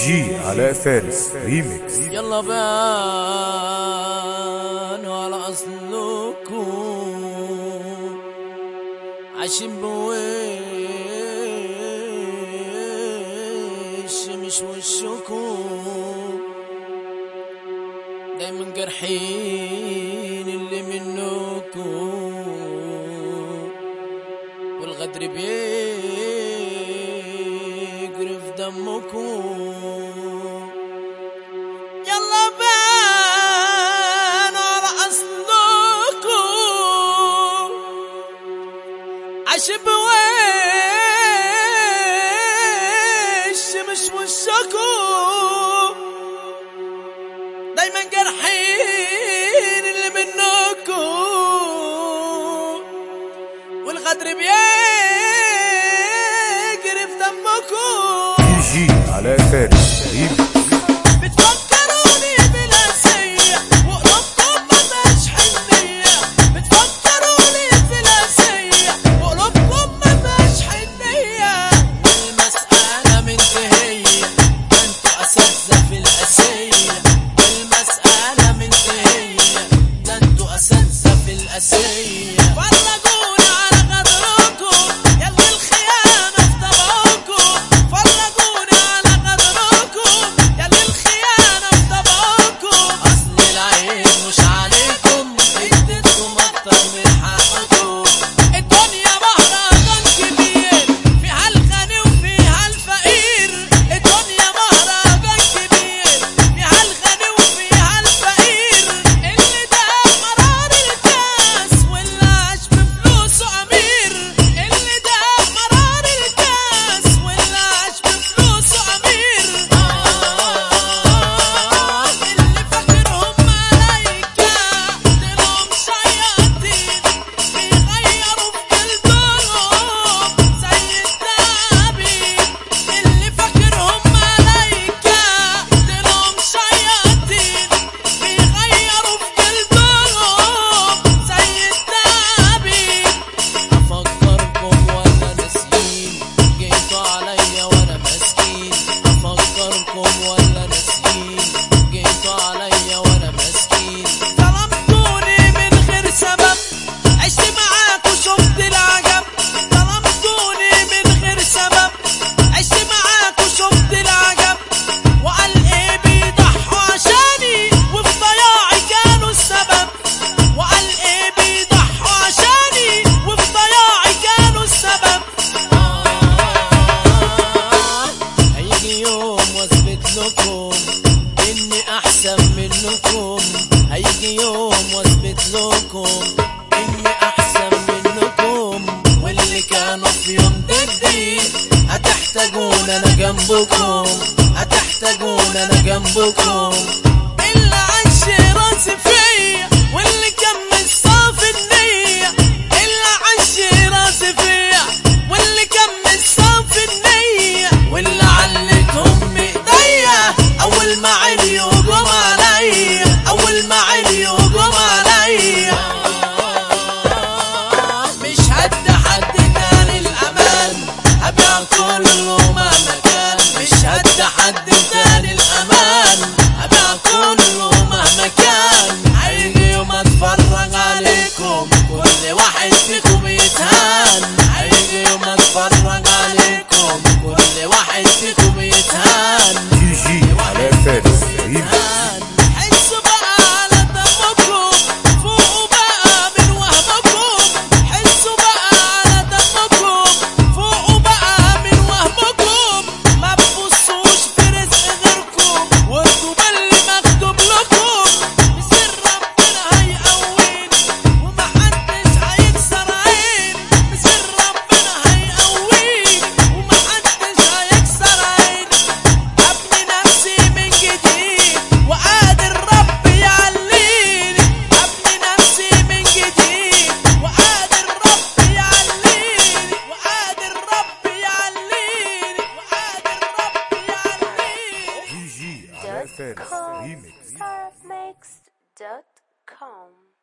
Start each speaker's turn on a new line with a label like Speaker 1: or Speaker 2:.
Speaker 1: جي علاء فارس ريميكس
Speaker 2: يلا بانوا على اصلكم عايشين بوش مش وشكم دايما جرحين اللي منكم والغدر بيجري في دمكم يلا بان على اصلكم عشب وش مش وشكم دايما جرحين اللي منكم والغدر بيجري في دمكم
Speaker 1: جي علاء فارس ريميكس
Speaker 2: بتفكروني بلاسية وقلوبكم مفيهاش حنية بتفكروني بلاسية وقلوبكم مفيهاش حنية والمسألة منتهية ده انتوا أساتذة في الأسية المسألة منتهية ده انتوا أساتذة في الأسية فرجونا على غدركم يلا الخيانة في طبعكم فرجونا على غدركم يلا الخيانة في طبعكم أصل العين مش عليكم اديتكم أكتر من حقكم الدنيا مهرجان كبير فيها الغني وفيها الفقير الدنيا مهرجان كبير فيها الغني وفيها الفقير اللي ده مرار الكاس واللي عاش بفلوسه أمير اللي ده مرار الكاس واللي عاش بفلوسه أمير آه اللي فاكرهم ملايكة دلهم شياطين بيغيروا في جلدهم زي التعابين اللي فاكرهم ملايكة دلهم شياطين بيغيروا في جلدهم زي التعابين أفكركم ولا ناسيين جيتوا عليا وأنا مسكين أفكركم ولا ناسيين جيتوا عليا وأنا مسكين ظلمتوني من غير سبب عشت معاك وشفت العجب ظلمتوني من غير سبب عشت معاك وشفت العجب وقال ايه بيضحوا عشاني وفي ضياعي كانوا السبب وقال ايه بيضحوا عشاني وفي ضياعي كانوا السبب آه هيجي يوم واثبت لكم اني احسن منكم هيجي يوم واثبت لكم اني احسن منكم واللي كانوا في يوم ضدي هتحتاجون انا جنبكم هتحتاجون انا جنبكم اللي عاش راسي فيا واللي كان صافي النية اللي عاش راسي فيا واللي كان صافي النية واللي علتهم ايديا اول ما عليوا جم عليا اول ما عليوا جم عليا مش هدي حد تاني الامان هبيع كله مهما كان مش هدي حد تاني الامان هبيع كله مهما كان هيجي يوم اتفرج عليكم كل واحد فيكم يتهان هيجي يوم اتفرج عليكم كل واحد فيكم يتهان
Speaker 1: جي علاء فارس ريميكس
Speaker 2: حسوا بقى على دمكم فوقوا بقى من وهمكم حسوا بقى على دمكم فوقوا بقى من وهمكم ما تبصوش في رزق غيركم واكتبوا اللي مكتوب لكم بسر ربنا هيقويني ومحدش هيكسر عيني بسر ربنا هيقويني ومحدش هيكسر عيني ابني نفسي من جديد وقادر رب يعليني ابني نفسي من جديد وقادر رب يعليني وقادر رب يعليني وقادر رب يعليني
Speaker 1: جي جي علاء فارس ريميكس
Speaker 3: Starmix.com